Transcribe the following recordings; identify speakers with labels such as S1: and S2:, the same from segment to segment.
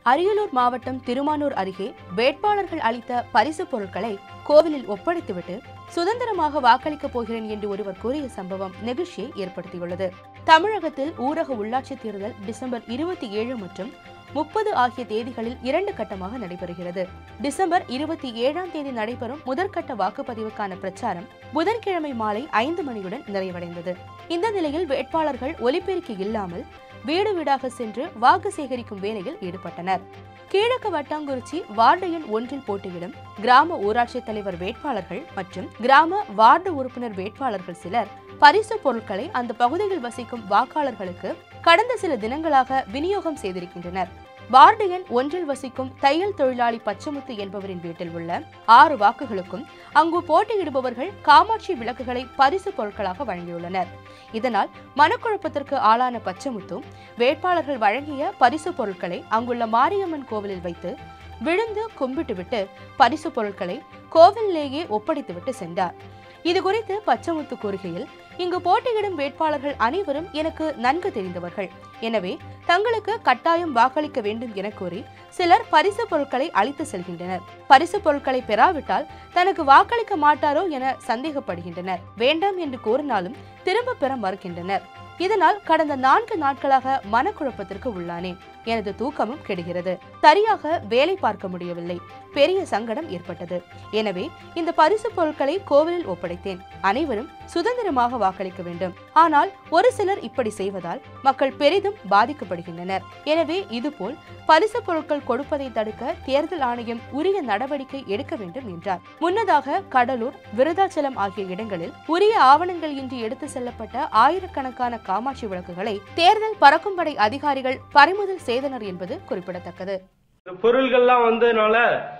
S1: அரியலூர் மாவட்டம் திருமானூர் அருகே வேட்பாளர்கள் அளித்த பரிசு பொருட்களை கோவிலில் ஒப்படைத்துவிட்டு சுதந்திரமாக வாக்களிக்கப் போகிறேன் என்று ஒருவர் கூறிய சம்பவம் நெகிழ்ச்சியை ஏற்படுத்தியுள்ளது தமிழகத்தில் ஊரக உள்ளாட்சித் தேர்தல் டிசம்பர் இருபத்தி ஏழு மற்றும் முப்பது ஆகிய தேதிகளில் இரண்டு கட்டமாக நடைபெறுகிறது டிசம்பர் இருபத்தி ஏழாம் தேதி நடைபெறும் முதற்கட்ட வாக்குப்பதிவுக்கான பிரச்சாரம் புதன்கிழமை மாலை ஐந்து மணியுடன் நிறைவடைந்தது இந்த நிலையில் வேட்பாளர்கள் ஒலிபெருக்கி இல்லாமல் வீடு வீடாக சென்று வாக்கு சேகரிக்கும் வேலையில் ஈடுபட்டனர் கிழக்கு வட்டாங்குறிச்சி வார்டு எண் ஒன்றில் போட்டியிடும் கிராம ஊராட்சி தலைவர் வேட்பாளர்கள் மற்றும் கிராம வார்டு உறுப்பினர் வேட்பாளர்கள் சிலர் பரிசு பொருட்களை அந்த பகுதியில் வசிக்கும் வாக்காளர்களுக்கு கடந்த சில தினங்களாக விநியோகம் செய்திருக்கின்றனர் வார்டு எண் ஒன்றில் வசிக்கும் தையல் தொழிலாளி பச்சமுத்து என்பவரின் வீட்டில் உள்ள ஆறு வாக்குகளுக்கும் அங்கு போட்டியிடுபவர்கள் காமாட்சி விளக்குகளை பரிசு பொருட்களாக வழங்கியுள்ளனர் இதனால் மனக்குழப்பத்திற்கு ஆளான பச்சமுத்து வேட்பாளர்கள் வழங்கிய பரிசு பொருட்களை அங்குள்ள மாரியம்மன் கோவிலில் வைத்து விழுந்து கும்பிட்டுவிட்டு பரிசு பொருட்களை கோவிலிலேயே ஒப்படைத்துவிட்டு சென்றார் இது குறித்து பச்சமுத்து கூறுகையில் இங்கு போட்டியிடும் வேட்பாளர்கள் அனைவரும் எனக்கு நன்கு தெரிந்தவர்கள் எனவே தங்களுக்கு கட்டாயம் வாக்களிக்க வேண்டும் என கூறி சிலர் பரிசு பொருட்களை அளித்து செல்கின்றனர் பரிசு பொருட்களை பெறாவிட்டால் தனக்கு வாக்களிக்க மாட்டாரோ என சந்தேகப்படுகின்றனர் வேண்டாம் என்று கூறினாலும் திரும்ப பெற மறுக்கின்றனர் இதனால் கடந்த நான்கு நாட்களாக மனக்குழப்பத்திற்கு உள்ளானேன் எனது தூக்கமும் கெடுகிறது சரியாக வேலை பார்க்க முடியவில்லை பெரிய சங்கடம் ஏற்பட்டது எனவே இந்த பரிசு பொருட்களை கோவிலில் ஒப்படைத்தேன் அனைவரும் சுதந்திரமாக வாக்களிக்க வேண்டும் ஆனால் ஒரு சிலர் இப்படி செய்வதால் மக்கள் பெரிதும் பாதிக்கப்படுகின்றனர் எனவே இதுபோல் பரிசு பொருட்கள் கொடுப்பதை தடுக்க தேர்தல் ஆணையம் உரிய நடவடிக்கை எடுக்க வேண்டும் என்றார் முன்னதாக கடலூர் விருதாச்சலம் ஆகிய இடங்களில் உரிய ஆவணங்கள் இன்றி எடுத்து செல்லப்பட்ட ஆயிரக்கணக்கான காமாட்சி விளக்குகளை தேர்தல் பறக்கும்படை அதிகாரிகள் பறிமுதல் செய்தனர் என்பது குறிப்பிடத்தக்கது
S2: இந்த பொருள்கள்லாம் வந்ததுனால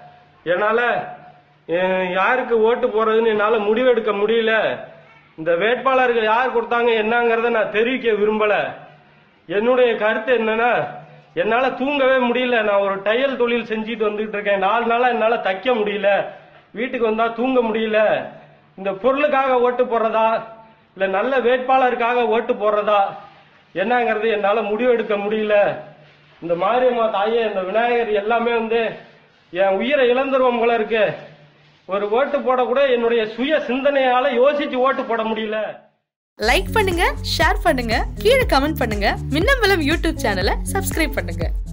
S2: என்னால அஹ், யாருக்கு ஓட்டு போறதுன்னு என்னால முடிவெடுக்க முடியல இந்த வேட்பாளர்கள் யார் கொடுத்தாங்க என்னங்கறத நான் தெரிவிக்க விரும்பல என்னுடைய கருத்து என்னன்னா என்னால தூங்கவே முடியல நான் ஒரு தையல் தொழில் செஞ்சுட்டு வந்துட்டு இருக்கேன் நாலு நாளா என்னால தைக்க முடியல வீட்டுக்கு வந்தா தூங்க முடியல இந்த பொருளுக்காக ஓட்டு போடுறதா இல்ல நல்ல வேட்பாளருக்காக ஓட்டு போடுறதா என்னங்கிறது என்னால முடிவெடுக்க முடியல இந்த மாரியம்மா தாயே இந்த விநாயகர் எல்லாமே வந்து என் உயிரை இழந்துருவோம் போல இருக்கு ஒரு ஓட்டு போட கூட என்னுடைய சுய சிந்தனையால யோசிச்சு ஓட்டு போட முடியல
S3: லைக் பண்ணுங்க ஷேர் பண்ணுங்க கீழே கமெண்ட் பண்ணுங்க மின்னம்பலம் யூடியூப் சேனலை சப்ஸ்கிரைப் பண்ணுங்க